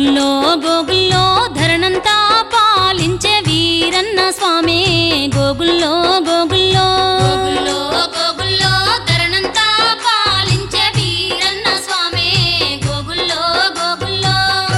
గోగుల్లో గోగుల్లో ధరణంతా పాలించే వీరన్న స్వామి గోగుల్లో గోగుల్లో గోగుల్లో గోగుల్లో ధరణంతా పాలించే వీరన్న స్వామి గోగుల్లో గోగుల్లో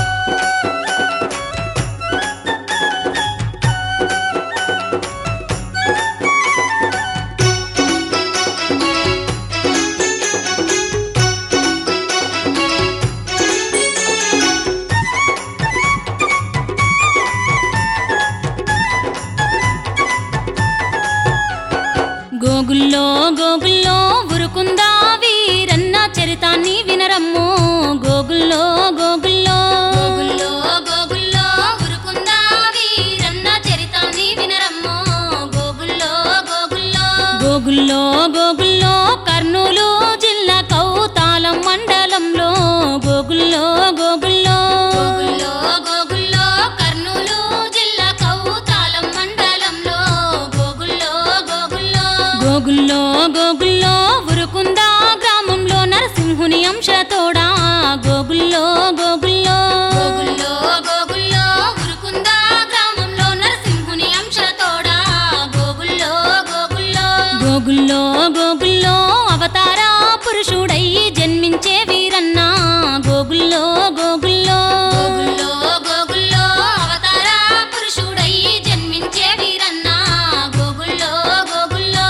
గోగుల్లో గోగుల్లో ఉరుకుందా వీరన్న చరితాన్ని వినరమ్ము గోగుల్లో గోగుల్లో గోగుల్లో గోగుల్లో ఉరుకుందా వీరన్న చరితాన్ని వినరమ్ము గోగుల్లో గోగుల్లో గోగుల్లో గోగుల్లో కర్నూలు జిల్లా కౌతాలం మండలంలో గోగుల్లో గోగుల్లో గోగుల్లో గోగుల్లో కర్నూలు జిల్లా కౌతాలం మండలంలో గోగుల్లో గోగుల్లో గోగుల్లో గోగుల్లో ఉరుకుందా గ్రామంలో నరసింహుని అంశతోడా గోగుల్లో గోగుల్లో గోగుల్లో గోగుల్లో ఉరుకుందా గ్రామంలో నరసింహుని అంశతోడా గోగుల్లో గోగుల్లో గోగుల్లో గోగుల్లో అవతార పురుషుడై జన్మించే వీరన్న గోగుల్లో గోగుల్లో గోగుల్లో గోగుల్లో అవతార పురుషుడై జన్మించే వీరన్న గోగుల్లో గోగుల్లో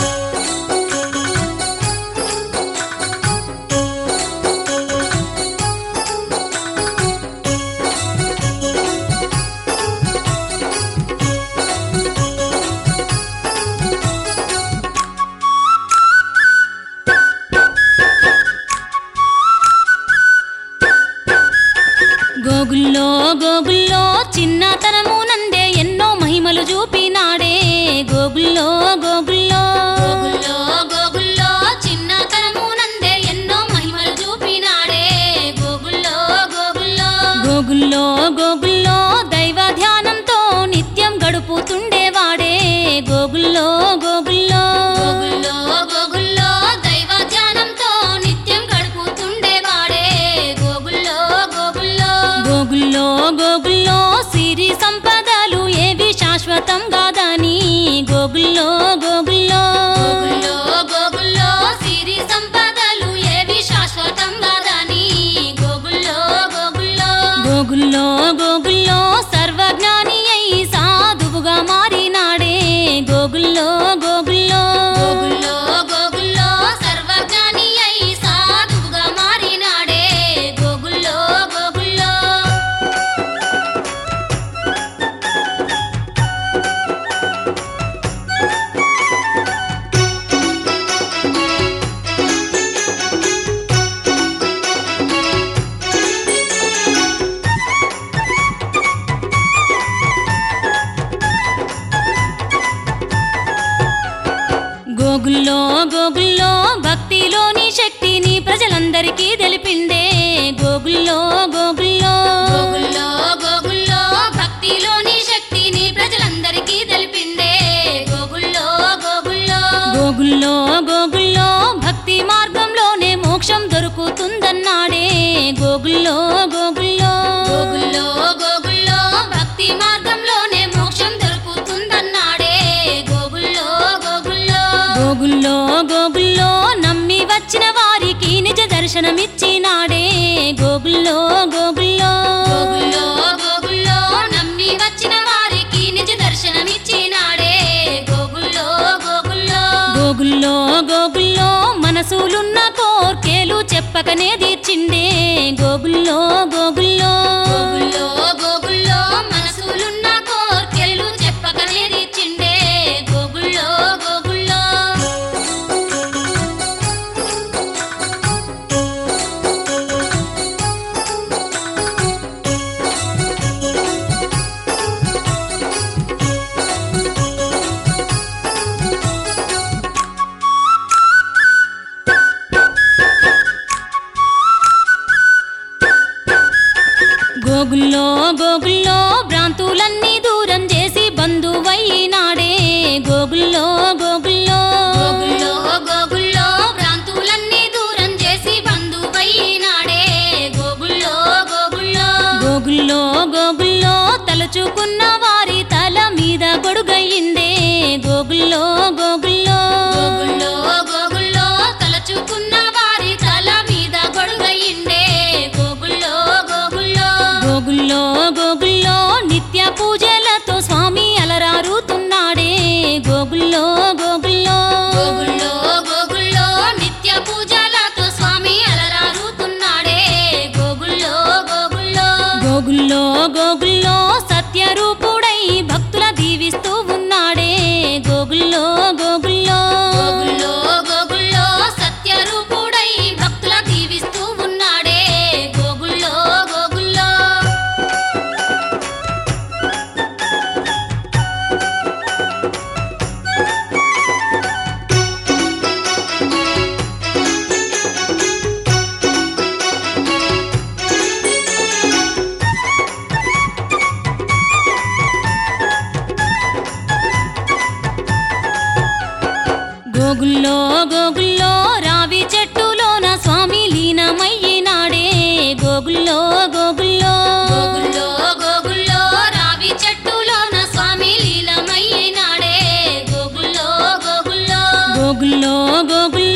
గోగుల్లో గోగుల్లో చిన్నతనము నందే ఎన్నో మహిమలు చూపినాడే గోగుల్లో గోగుల్లో గోగుల్లో గోగుల్లో చిన్నతనము నందే ఎన్నో మహిమలు చూపినాడే గోగుల్లో గోగుల్లో గోగుల్లో గోగుల్లో దైవ ధ్యానంతో నిత్యం గడుపుతుండేవాడే గోగుల్లో గోగుల్లో గోగుల్లో గోగుల్లో దైవ ధ్యానంతో నిత్యం గడుపుతుండేవాడే గోగుల్లో గోగుల్లో గోగుల్లో గోగుల్లో సిరి సంపదలు ఏవి శాశ్వతం కాదని గోగుల్లో గోగుల్లో గోగుల్లో గోగుల్లో సిరి సంపదలు ఏవి శాశ్వతం కాదని గోగుల్లో గోగుల్లో గోగుల్లో గోగుల్లో సర్వజ్ఞాని అయి సాధువుగా మారినాడే గోగుల్లో గోగుల్లో గోగుల్లో గోగుల్లో సర్వజ్ఞాని అయి సాధువుగా మారినాడే గోగుల్లో గోగుల్లో గోగుల్లో గోగుల్లో భక్తిలోని శక్తిని ప్రజలందరికీ తెలిపిండే గోగుల్లో గోగుల్లో గోగుల్లో గోగుల్లో భక్తిలోని శక్తిని ప్రజలందరికీ తెలిపిండే గోగుల్లో గోగుల్లో గోగుల్లో గోగుల్లో భక్తి మార్గంలోనే మోక్షం దొరుకుతుందన్నాడే గోగుల్లో గోగుల్లో గోగుల్లో గోగుల్లో భక్తి మార్గంలోనే మోక్షం దొరుకుతుందన్నాడే గోగుల్లో గోగుల్లో గోగుల్లో గోగుల్లో నమ్మి వచ్చిన వారికి నిజ దర్శనమిచ్చినాడే గోగుల్లో గోగుల్లో గోగుల్లో గోగుల్లో నమ్మి వచ్చిన వారికి నిజ దర్శనమిచ్చినాడే గోగుల్లో గోగుల్లో గోగుల్లో గోగుల్లో మనసులున్న కోర్కేలు చెప్పకనే తీర్చిండే గోగుల్లో గోగుల్లో గోగుల్లో గోగుల్లో మనసులున్న కోర్కెలు చెప్పకనే తీర్చిండే గోగుల్లో గోగుల్లో గోగుల్లో గోగుల్లో రావి చెట్టులోన స్వామి లీనమయ్యినాడే గోగుల్లో గోగుల్లో గోగుల్లో గోగుల్లో రావి చెట్టులోన స్వామి లీలమయ్యినాడే గోగుల్లో గోగుల్లో గోగుల్లో గోగుల్లో